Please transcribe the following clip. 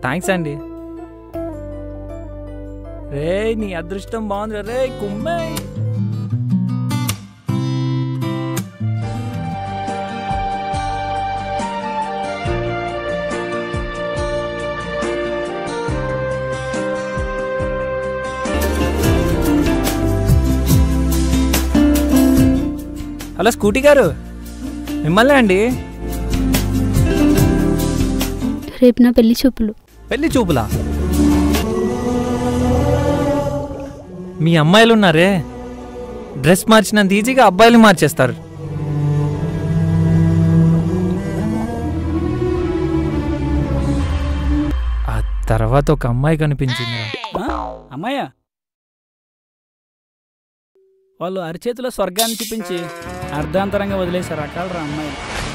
thanks అండి రే నీ అదృష్టం బాగుంది రే కుమ్మే హలో స్కూటీ గారు మిమ్మల్ని అండి రేపు నా పెళ్లి చూపులు పెళ్లి చూపులా మీ అమ్మాయిలు ఉన్నారే డ్రెస్ మార్చినంత ఈజీగా అబ్బాయిలు మార్చేస్తారు ఆ తర్వాత ఒక అమ్మాయి కనిపించింది అమ్మాయ్యా వాళ్ళు అరిచేతిలో స్వర్గాన్ని చూపించి అర్ధాంతరంగా వదిలేశారు అట్టాలరా అమ్మాయి